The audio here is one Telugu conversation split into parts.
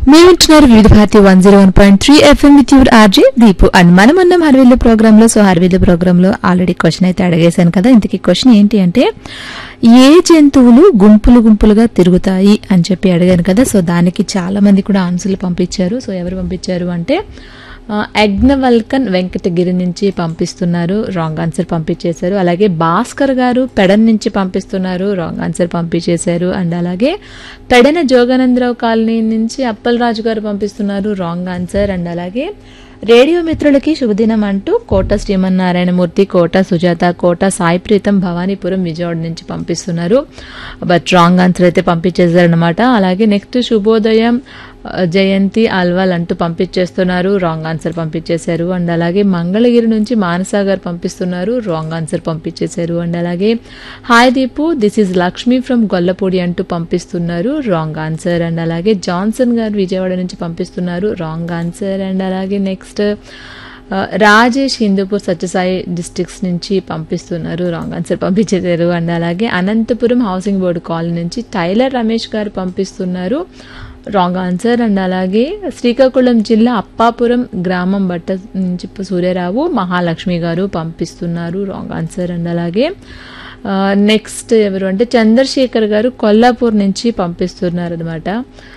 మీరు వింటున్నారు Vividh Bharati one zero one point three FM with your RJ Deepu and మనం ఉన్నాం హర్విల్లు ప్రోగ్రామ్ లో సో హర్విల్లు ప్రోగ్రామ్ లో ఆల్రెడీ క్వశ్చన్ అయితే అడిగేశాను కదా ఇంతకీ క్వశ్చన్ ఏంటి అంటే ఏ జంతువులు గుంపులు గుంపులుగా తిరుగుతాయి అని చెప్పి అడిగాను కదా సో దానికి చాలా మంది కూడా ఆన్సర్లు పంపించారు సో ఎవరు పంపించారు అంటే ఆ, యజ్ఞవల్కన్ వెంకటగిరి నుంచి పంపిస్తున్నారు రాంగ్ ఆన్సర్ పంపించేశారు అలాగే భాస్కర్ గారు పెడన్ నుంచి పంపిస్తున్నారు రాంగ్ ఆన్సర్ పంపించేశారు అండ్ అలాగే పెడన జోగానందరావు కాలనీ నుంచి అప్పలరాజు గారు పంపిస్తున్నారు రాంగ్ ఆన్సర్ అండ్ అలాగే రేడియో మిత్రులకి శుభదినం అంటూ కోట శ్రీమన్నారాయణమూర్తి కోట సుజాత కోట సాయి ప్రీతం భవానీపురం విజయవాడ నుంచి పంపిస్తున్నారు బట్ రాంగ్ ఆన్సర్ అయితే పంపించేశారనమాట అలాగే నెక్స్ట్ శుభోదయం ఆ, జయంతి అల్వాల్ అంటూ పంపించేస్తున్నారు రాంగ్ ఆన్సర్ పంపించేశారు అండ్ అలాగే మంగళగిరి నుంచి మానసా గారు పంపిస్తున్నారు రాంగ్ ఆన్సర్ పంపించేశారు అండ్ అలాగే hi Deepu this is Lakshmi from Gollapudi అంటూ పంపిస్తున్నారు రాంగ్ ఆన్సర్ అండ్ అలాగే జాన్సన్ గారు విజయవాడ నుంచి పంపిస్తున్నారు రాంగ్ ఆన్సర్ అండ్ అలాగే నెక్స్ట్ ఆ, రాజేష్ హిందూపూర్ సత్యసాయి డిస్ట్రిక్ట్స్ నుంచి పంపిస్తున్నారు రాంగ్ ఆన్సర్ పంపించేశారు అండ్ అలాగే అనంతపురం హౌసింగ్ బోర్డు కాలనీ నుంచి టైలర్ రమేష్ గారు పంపిస్తున్నారు రాంగ్ ఆన్సర్ అండ్ అలాగే శ్రీకాకుళం జిల్లా అప్పాపురం గ్రామం బట్ట నుంచి సూర్యరావు మహాలక్ష్మి గారు పంపిస్తున్నారు రాంగ్ ఆన్సర్ అండ్ అలాగే నెక్స్ట్ ఎవరు అంటే చంద్రశేఖర్ గారు కొల్లాపూర్ నుంచి పంపిస్తున్నారు అనమాట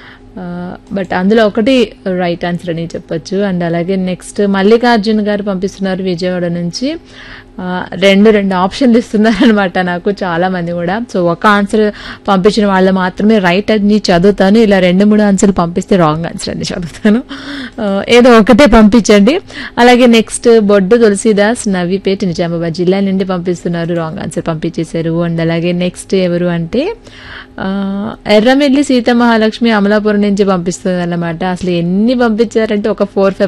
బట్ అందులో ఒకటి రైట్ ఆన్సర్ అని చెప్పొచ్చు అండ్ అలాగే నెక్స్ట్ మల్లికార్జున్ గారు పంపిస్తున్నారు విజయవాడ నుంచి ఆ, రెండు రెండు ఆప్షన్లు ఇస్తున్నారు అనమాట నాకు చాలా మంది కూడా సో ఒక ఆన్సర్ పంపించిన వాళ్ళు మాత్రమే రైట్ అని చదువుతాను ఇలా రెండు మూడు ఆన్సర్లు పంపిస్తే రాంగ్ ఆన్సర్ అని చదువుతాను ఆ, ఏదో ఒకటే పంపించండి అలాగే నెక్స్ట్ బొడ్డు తులసిదాస్ నవీపేట నిజామాబాద్ జిల్లా నుండి పంపిస్తున్నారు రాంగ్ ఆన్సర్ పంపించేశారు అండ్ అలాగే నెక్స్ట్ ఎవరు అంటే ఆ, ఎర్రమిల్లి సీతమహాలక్ష్మి అమలాపురం నుంచి పంపిస్తుంది అన్నమాట అసలు ఎన్ని పంపించారంటే ఒక ఫోర్ ఫైవ్